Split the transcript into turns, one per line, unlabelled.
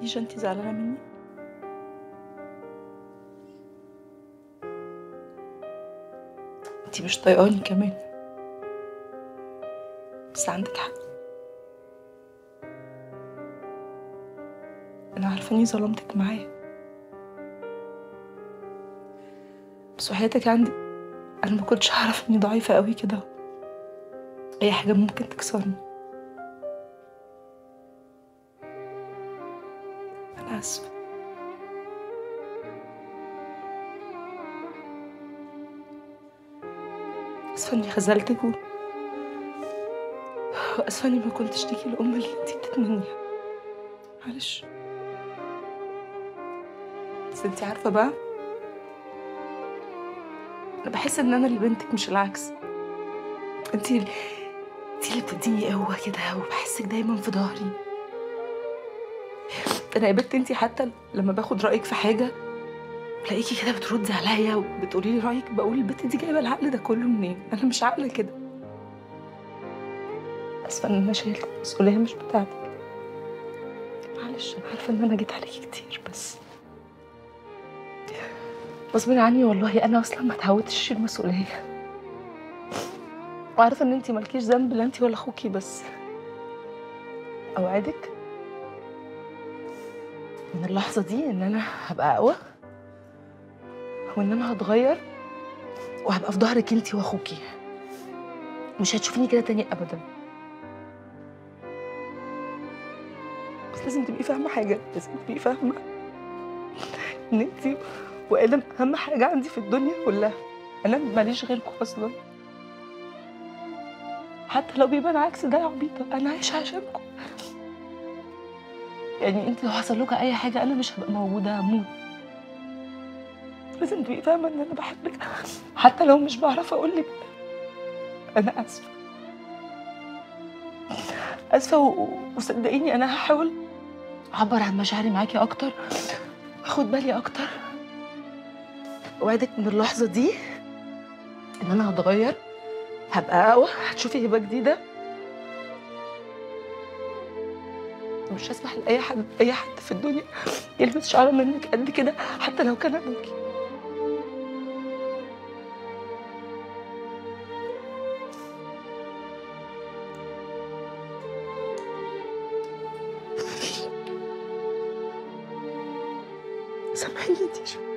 نيجا انت زعلانة مني انت مش طايقاني كمان بس عندك حق انا عارفه اني ظلمتك معايا بس وحياتك عندي انا ما كنتش هعرف اني ضعيفه قوي كده اي حاجه ممكن تكسرني انا اسفه اسفه اني خذلتك و... واسفه اني ما كنتش ليكي الام اللي انتي بتتمنيها معلش بس انتي عارفه بقى انا بحس ان انا اللي بنتك مش العكس انتي انتي اللي بتديني قوه كده وبحسك دايما في ظهري انا يا بنت انتي حتى لما باخد رايك في حاجه بلاقيكي كده بتردي عليا وبتقولي لي رايك بقول البنت دي جايبه العقل ده كله منين انا مش عاقله كده اسفه ان انا شايلت المسؤوليه مش بتاعتك معلش انا عارفه ان انا جيت عليكي كتير بس غصب عني والله انا اصلا ما اتعودتش اشيل مسؤوليه وعارفه ان انتي مالكيش ذنب لا انتي ولا اخوكي بس اوعدك من اللحظه دي ان انا هبقى اقوى وان انا هتغير وهبقى في ظهرك انتي واخوكي مش هتشوفيني كده تاني ابدا بس لازم تبقي فاهمه حاجه لازم تبقي فاهمه ان انتي وادم اهم حاجه عندي في الدنيا كلها انا ماليش غيركم اصلا حتى لو بيبان عكس ده يا عبيطه انا عايشه عشانكم يعني انت لو حصل لكم اي حاجه انا مش هبقى موجوده هموت لازم تبقي فاهمه ان انا بحبك حتى لو مش بعرف اقول لك انا اسفه اسفه و... وصدقيني انا هحاول اعبر عن مشاعري معاكي اكتر اخد بالي اكتر اوعدك من اللحظه دي ان انا هتغير هبقى اقوى هتشوفي هبه جديده مش هسمح لاي حد اي حد في الدنيا يلبس شعره منك قد كده حتى لو كان ابوكي سامحيني دي شوية